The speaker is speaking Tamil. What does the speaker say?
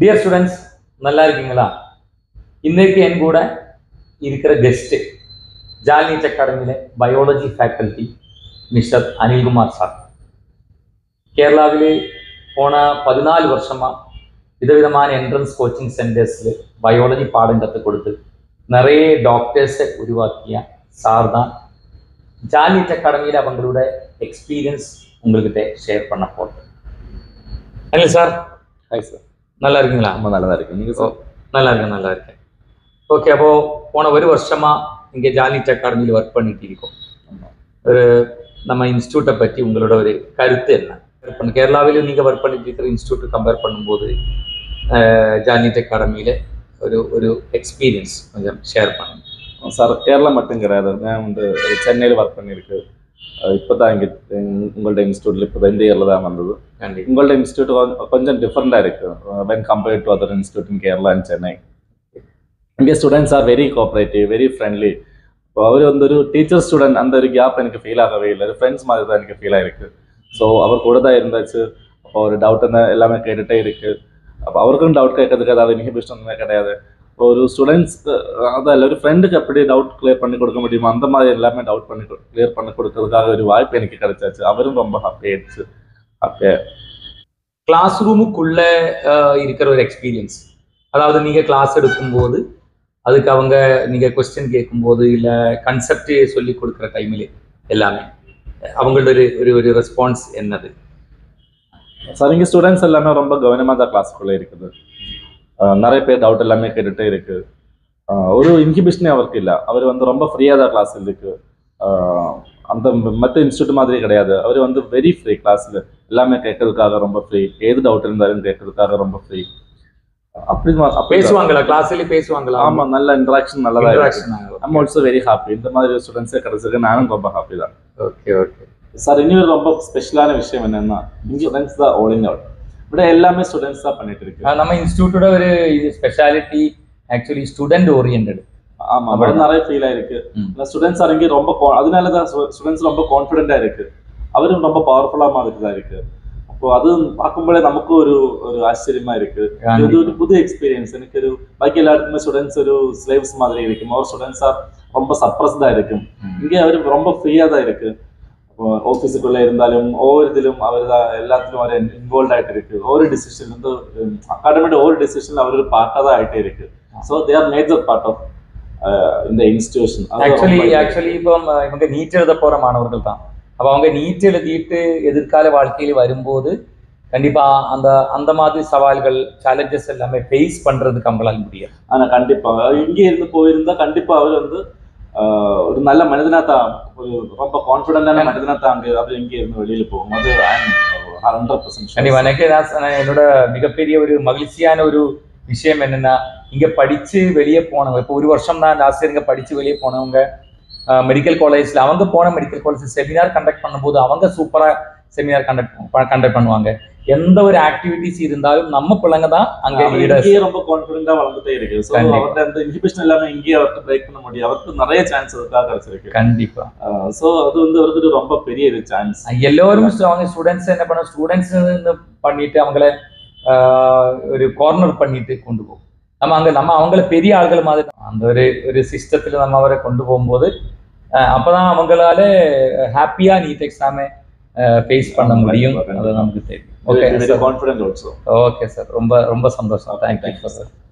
டியர் ஸ்டூடெண்ட்ஸ் நல்லா இருக்கீங்களா இன்னைக்கு என் கூட இருக்கிற கெஸ்ட் ஜாலினிட் அகாடமியில biology faculty mister Anilkumar sir கேரளாவில் போன பதினாலு வருஷமா விதவிதமான என்ட்ரன்ஸ் கோச்சிங் சென்டர்ஸில் பயாலஜி பாடம் கற்றுக் கொடுத்து நிறைய டாக்டர்ஸை உருவாக்கிய சார் தான் ஜாலினிட் அகாடமியில் அவங்களோட எக்ஸ்பீரியன்ஸ் உங்கள்கிட்ட ஷேர் பண்ண போகிறேன் அனில் சார் ஹாய் சார் நல்லா இருக்கீங்களா ரொம்ப நல்லதா இருக்கு நீங்க ஓ சார் நல்லா இருக்கேன் நல்லா இருக்கேன் ஓகே அப்போ போன ஒரு வருஷமா இங்கே ஜாலினிட் அகாடமியில் ஒர்க் பண்ணிட்டு இருக்கோம் ஒரு நம்ம இன்ஸ்டியூட்டை பற்றி உங்களோட ஒரு கருத்து என்ன இப்போ கேரளாவில் நீங்கள் ஒர்க் பண்ணிட்டு இருக்கிற இன்ஸ்டியூட்டை கம்பேர் பண்ணும்போது ஜாலினிட் அகாடமியில் ஒரு ஒரு எக்ஸ்பீரியன்ஸ் கொஞ்சம் ஷேர் பண்ணுங்க சார் கேரளா மட்டும் கிடையாது நான் வந்து சென்னையில் ஒர்க் பண்ணியிருக்கு அஹ் இப்போதான் இங்கே உங்கள்ட்ட இன்ஸ்டியூட்டில் இப்போ இந்த இயரில் தான் வந்தது கண்டிப்பாக உங்கள்ட்ட இன்ஸ்டியூட் கொஞ்சம் டிஃப்ரெண்டாக இருக்கு when compared to other institute in Kerala and Chennai இங்கே students are very cooperative very friendly இப்போ அவர் வந்து ஒரு டீச்சர் ஸ்டூடெண்ட் அந்த ஒரு கேப் எனக்கு ஃபீல் ஆகவே இல்லை ஒரு ஃப்ரெண்ட்ஸ் மாதிரி தான் எனக்கு ஃபீல் ஆயிருக்கு ஸோ அவர் கூட தான் இருந்தாச்சு அப்போ ஒரு டவுட் எல்லாமே கேட்டுகிட்டே இருக்கு அப்போ அவருக்கும் டவுட் கேட்கறதுக்கு அதாவது இன்ஹிபிஷன் ஒன்றுமே கிடையாது இப்போ ஒரு ஸ்டூடெண்ட்ஸ்க்கு அதான் ஒரு ஃப்ரெண்டுக்கு எப்படி டவுட் கிளியர் பண்ணி கொடுக்க முடியுமோ அந்த மாதிரி எல்லாமே டவுட் பண்ணி கிளியர் பண்ணி கொடுக்கறதுக்காக ஒரு வாய்ப்பு எனக்கு கிடைச்சாச்சு அவரும் ரொம்ப ஹாப்பி ஆயிடுச்சு ஹாப்பியாக கிளாஸ் ரூமுக்குள்ள இருக்கிற ஒரு எக்ஸ்பீரியன்ஸ் அதாவது நீங்க கிளாஸ் எடுக்கும்போது அதுக்கு அவங்க நீங்க கொஸ்டின் கேட்கும்போது இல்ல கன்செப்ட் சொல்லி கொடுக்குற டைமில் எல்லாமே அவங்களோட ஒரு ஒரு ஒரு ரெஸ்பான்ஸ் என்னது சார் இங்கே ஸ்டூடெண்ட்ஸ் எல்லாமே ரொம்ப கவனமாக தான் கிளாஸ்க்குள்ளே இருக்குது அஹ் நிறைய பேர் டவுட் எல்லாமே கேட்டுகிட்டே இருக்கு அஹ் ஒரு இன்ஹிபிஷனே அவருக்கு இல்லை அவர் வந்து ரொம்ப ஃப்ரீயாக தான் கிளாஸ் இருக்கு அஹ் அந்த மற்ற இன்ஸ்டியூட் மாதிரி கிடையாது அவர் வந்து வெரி ஃப்ரீ கிளாஸில் எல்லாமே கேட்கறதுக்காக ரொம்ப ஃப்ரீ ஏது டவுட் இருந்தாலும் கேட்கறதுக்காக ரொம்ப ஃப்ரீ அப்படி மா- அப்படி தான். பேசுவாங்களா கிளாஸ்ல பேசுவாங்களா ஆமா நல்ல இன்ட்ராக்ஷன் நல்லதா இருக்கு interaction I'm also very happy இந்த மாதிரி ஸ்டூடெண்ட்ஸே கிடைச்சிருக்கு நானும் ரொம்ப ஹாப்பி தான் ஓகே ஓகே சார் இன்னொரு ரொம்ப ஸ்பெஷலான விஷயம் என்னன்னா இங்க ஸ்டூடெண்ட்ஸ் தான் ஓல் இன் அவுட் ഇവിടെ எல்லாமே ஸ்டூடெண்ட்ஸ் தான் பண்ணிட்டு இருக்கு நம்ம இன்ஸ்டியூட்டோட ஒரு இது ஸ்பெஷாலிட்டி ஆக்சுவலி ஸ்டூடெண்ட் ஓரியன்ட் ஆமா അവിടെ நிறைய ஃபீல் ஆயிருக்கு ம். ஸ்டூடெண்ட்ஸ் இறங்கி ரொம்ப co- அதனால தான் ஸ்டூடெண்ட்ஸ் ரொம்ப கான்ஃபிடென்ட்டா இருக்கு அவரும் ரொம்ப பவர்ஃபுல்லா மாதிரி தான் இருக்கு அப்போ அது பார்க்கும்போதே நமக்கும் ஒரு ஒரு ஆச்சரியமா இருக்கு இது ஒரு புது எக்ஸ்பீரியன்ஸ் எனக்கு ஒரு பாக்கி எல்லாருக்குமே ஸ்டூடெண்ட்ஸ் ஒரு ஸ்லேவ்ஸ் மாதிரி இருக்கும் ஒரு ஸ்டூடெண்ட்ஸா ரொம்ப சப்ரஸ்டா இருக்கும் இங்கே அவர் ரொம்ப ஃப்ரீயா தான் இருக்கு அப்போ ஆஃபீஸுக்குள்ள இருந்தாலும் ஒவ்வொரு ഇതിലും அவர் தான் எல்லாத்துலயும் அவர் இன்வால்வ் ஆயிட்டு இருக்கு ஒவ்வொரு டிசிஷன் வந்து அகாடமியோட ஒவ்வொரு டிசிஷன் அவர் ஒரு பார்ட்டா தான் ஆயிட்டே இருக்கு so they are major part of இந்த இன்ஸ்டிடியூஷன் ஆக்சுவலி ஆக்சுவலி இப்போ இவங்க நீட் எழுத போற மாணவர்கள் தான் அப்போ அவங்க நீட் எழுதிட்டு எதிர்கால வாழ்க்கையில் வரும்போது கண்டிப்பா அந்த அந்த மாதிரி சவால்கள் சேலஞ்சஸ் எல்லாமே ஃபேஸ் பண்றதுக்கு அவங்களால முடியாது ஆனா கண்டிப்பா இங்கே இருந்து போயிருந்தா கண்டிப்பா அவர் வந்து ஆஹ், ஒரு நல்ல மனிதனா தான் ஒரு ரொம்ப கான்ஃபிடென்டான மனிதனா தான் அங்க அவர் இங்கே இருந்து வெளியில போகும்போது ஹண்ட்ரட் கண்டிப்பா பர்சன்ட் எனக்கு நான் சொன்ன- என்னோட மிகப்பெரிய ஒரு மகிழ்ச்சியான ஒரு விஷயம் என்னன்னா இங்க படிச்சு வெளியே போனவங்க இப்போ ஒரு வருஷம் தான் லாஸ்ட் இயர் இங்க படிச்சு வெளியே போனவங்க மெடிக்கல் காலேஜ்ல அவங்க போன மெடிக்கல் காலேஜ் செமினார் கண்டக்ட் பண்ணும்போது அவங்க சூப்பரா செமினார் கண்டக்ட் கண்டக்ட் பண்ணுவாங்க எந்த ஒரு ஆக்டிவிட்டிஸ் இருந்தாலும் நம்ம பிள்ளைங்க தான் அங்க லீடர்ஸ் இங்கேயே ரொம்ப கான்ஃபிடென்டா வளர்ந்துட்டே இருக்கு ஸோ கண்டிப்பா. அவர்கிட்ட அந்த இன்ஹிபிஷன் எல்லாமே இங்கேயே அவருக்கு பிரேக் பண்ண முடியும் அவருக்கு நிறைய சான்ஸ் அதுக்காக கிடைச்சிருக்கு கண்டிப்பா ஸோ அது வந்து அவருக்கு ஒரு ரொம்ப பெரிய ஒரு சான்ஸ் எல்லாரும் stu- அவங்க ஸ்டூடெண்ட்ஸ் என்ன பண்ண ஸ்டூடெண்ட்ஸ் பண்ணிட்டு அவங்கள ஆஹ், ஒரு கார்னர் பண்ணிட்டு கொண்டு போகும் நம்ம அங்க நம்ம அவங்கள பெரிய ஆள்கள் மாதிரி தான். அந்த ஒரு ஒரு சிஸ்டத்துல நம்ம அவரை கொண்டு போகும்போது ஆஹ், அப்பதான் அவங்களால ஹாப்பியா நீட் எக்ஸாமை ஃபேஸ் பண்ண ஆமா, முடியும் கண்டிப்பா, அது நமக்கு தெரியும் okay very confident also okay sir ரொம்ப ரொம்ப சந்தோஷம் தேங்க்யூ சார்